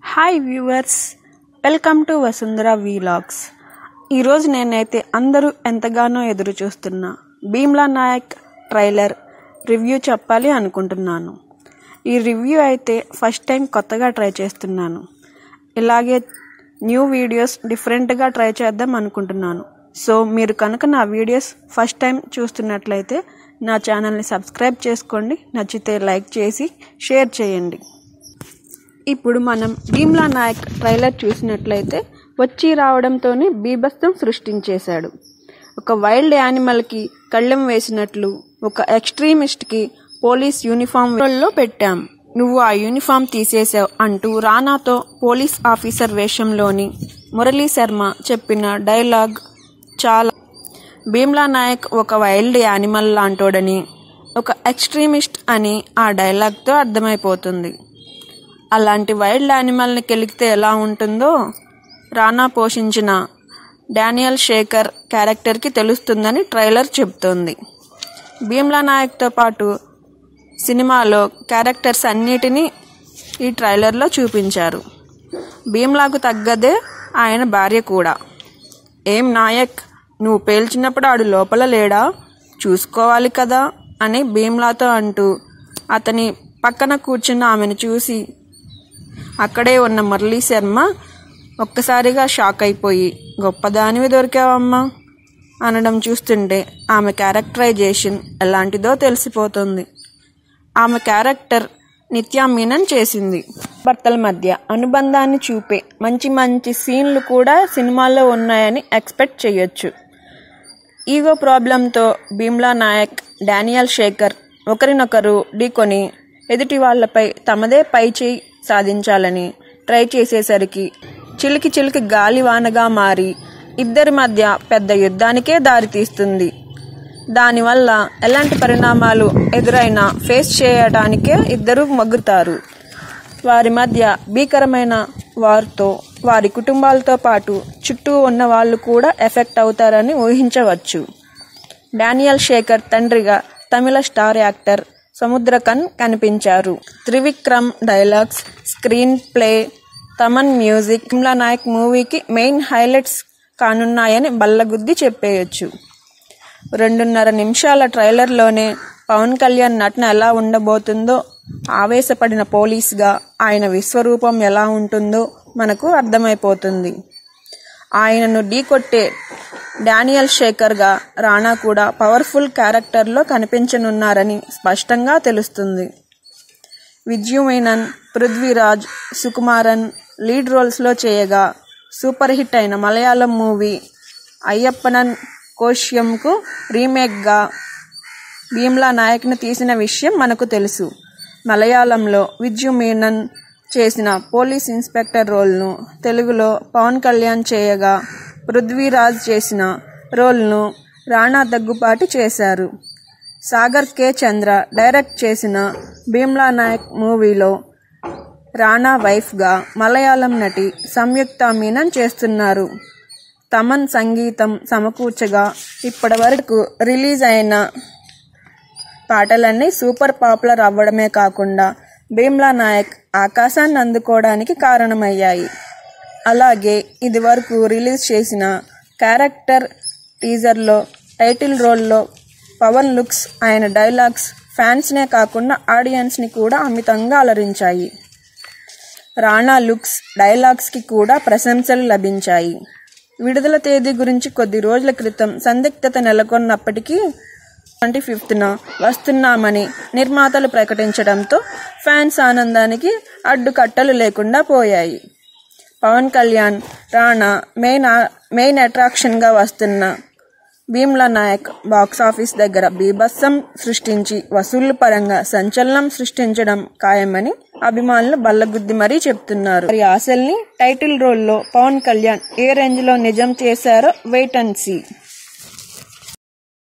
hi viewers welcome to Vasundhara vlogs ఈరోజు నేనైతే అందరూ ఎంతగానో ఎదురు చూస్తున్న భీమ్లా నాయక్ ట్రైలర్ రివ్యూ చెప్పాలి అనుకుంటున్నాను ఈ రివ్యూ అయితే ఫస్ట్ టైం కొత్తగా ట్రై చేస్తున్నాను ఇలాగే న్యూ వీడియోస్ డిఫరెంట్గా ట్రై చేద్దాం అనుకుంటున్నాను సో మీరు కనుక నా వీడియోస్ ఫస్ట్ టైం చూస్తున్నట్లయితే నా ఛానల్ని సబ్స్క్రైబ్ చేసుకోండి నచ్చితే లైక్ చేసి షేర్ చేయండి ఇప్పుడు మనం భీమ్లా నాయక్ ట్రైలర్ చూసినట్లయితే వచ్చి రావడంతోనే బీభత్సం సృష్టించేశాడు ఒక వైల్డ్ యానిమల్కి కళ్ళెం వేసినట్లు ఒక ఎక్స్ట్రీమిస్ట్కి పోలీస్ యూనిఫామ్లో పెట్టాం నువ్వు ఆ యూనిఫామ్ తీసేశావు అంటూ రానాతో పోలీస్ ఆఫీసర్ వేషంలోని మురళీ శర్మ చెప్పిన డైలాగ్ చాలా భీమ్లా నాయక్ ఒక వైల్డ్ యానిమల్ లాంటోడని ఒక ఎక్స్ట్రీమిస్ట్ అని ఆ డైలాగ్తో అర్థమైపోతుంది అలాంటి వైల్డ్ యానిమల్ని కెలికితే ఎలా ఉంటుందో రానా పోషించిన డానియల్ శేఖర్ క్యారెక్టర్కి తెలుస్తుందని ట్రైలర్ చెబుతోంది భీమ్లా నాయక్తో పాటు సినిమాలో క్యారెక్టర్స్ అన్నిటినీ ఈ ట్రైలర్లో చూపించారు భీమ్లాకు తగ్గదే ఆయన భార్య కూడా ఏం నాయక్ నువ్వు పేల్చినప్పుడు ఆడు లోపల లేడా చూసుకోవాలి కదా అని భీమ్లాతో అంటూ అతని పక్కన కూర్చున్న ఆమెను చూసి అక్కడే ఉన్న మురళీ శర్మ ఒక్కసారిగా షాక్ అయిపోయి గొప్పదానివి దొరికావమ్మా అనడం చూస్తుంటే ఆమె క్యారెక్టరైజేషన్ ఎలాంటిదో తెలిసిపోతుంది ఆమె క్యారెక్టర్ నిత్యా మీనన్ చేసింది భర్తల మధ్య అనుబంధాన్ని చూపే మంచి మంచి సీన్లు కూడా సినిమాలో ఉన్నాయని ఎక్స్పెక్ట్ చేయొచ్చు ఈగో ప్రాబ్లంతో భీమ్లా నాయక్ డానియల్ శేఖర్ ఒకరినొకరు ఢీకొని ఎదుటి వాళ్లపై తమదే పై చేయి సాధించాలని ట్రై చేసేసరికి చిలికి చిలికి గాలివానగా మారి ఇద్దరి మధ్య పెద్ద యుద్ధానికే దారితీస్తుంది దానివల్ల ఎలాంటి పరిణామాలు ఎదురైనా ఫేస్ చేయడానికే ఇద్దరు మగ్గుతారు వారి మధ్య భీకరమైన వారితో వారి కుటుంబాలతో పాటు చుట్టూ ఉన్న వాళ్ళు కూడా ఎఫెక్ట్ అవుతారని ఊహించవచ్చు డానియల్ శేఖర్ తండ్రిగా తమిళ స్టార్ యాక్టర్ సముద్రకన్ కనిపించారు Trivikram dialogues screenplay Thaman music Bheemla Nayak మూవీకి మెయిన్ హైలైట్స్ కానున్నాయని బల్లగుద్ది చెప్పేయచ్చు రెండున్నర నిమిషాల ట్రైలర్లోనే పవన్ కళ్యాణ్ నటన ఎలా ఉండబోతుందో ఆవేశపడిన పోలీస్గా ఆయన విశ్వరూపం ఎలా ఉంటుందో మనకు అర్థమైపోతుంది ఆయనను ఢీకొట్టే డానియల్ శేఖర్గా రాణా కూడా పవర్ఫుల్ క్యారెక్టర్లో కనిపించనున్నారని స్పష్టంగా తెలుస్తుంది విద్యుమేనన్ పృథ్వీరాజ్ సుకుమారన్ లీడ్ రోల్స్లో చేయగా సూపర్ హిట్ అయిన మలయాళం మూవీ అయ్యప్పనన్ కోశ్యంకు రీమేక్గా భీమ్లా నాయక్ను తీసిన విషయం మనకు తెలుసు మలయాళంలో విద్యు మీనన్ చేసిన పోలీస్ ఇన్స్పెక్టర్ రోల్ను తెలుగులో పవన్ కళ్యాణ్ చేయగా పృథ్వీరాజ్ చేసిన రోల్ను రాణా దగ్గుపాటి చేశారు సాగర్ కే చంద్ర డైరెక్ట్ చేసిన భీమ్లా నాయక్ మూవీలో రాణా వైఫ్గా మలయాళం నటి సంయుక్త మీనన్ చేస్తున్నారు తమన్ సంగీతం సమకూర్చగా ఇప్పటివరకు రిలీజ్ అయిన పాటలన్నీ సూపర్ పాపులర్ అవ్వడమే కాకుండా భీమ్లా నాయక్ ఆకాశాన్ని అందుకోవడానికి కారణమయ్యాయి అలాగే ఇది వరకు రిలీజ్ చేసిన క్యారెక్టర్ టీజర్లో టైటిల్ రోల్లో పవన్ లుక్స్ ఆయన డైలాగ్స్ ఫ్యాన్స్నే కాకుండా ఆడియన్స్ని కూడా అమితంగా అలరించాయి రాణా లుక్స్ డైలాగ్స్కి కూడా ప్రశంసలు లభించాయి విడుదల తేదీ గురించి కొద్ది రోజుల క్రితం సందిగ్ధత నెలకొన్నప్పటికీ ట్వంటీ ఫిఫ్త్న వస్తున్నామని నిర్మాతలు ప్రకటించడంతో ఫ్యాన్స్ ఆనందానికి అడ్డుకట్టలు లేకుండా పోయాయి పవన్ కళ్యాణ్ రాణా మెయిన్ మెయిన్ అట్రాక్షన్గా వస్తున్న భీమ్లా నాయక్ బాక్సాఫీస్ దగ్గర బీభత్సం సృష్టించి వసూళ్ల పరంగా సంచలనం సృష్టించడం ఖాయమని అభిమానులు బల్లగుద్ది మరీ చెప్తున్నారు వారి ఆశల్ని టైటిల్ రోల్లో పవన్ కళ్యాణ్ ఏ రేంజ్ లో నిజం చేశారో వెయిట్ అండ్ సీ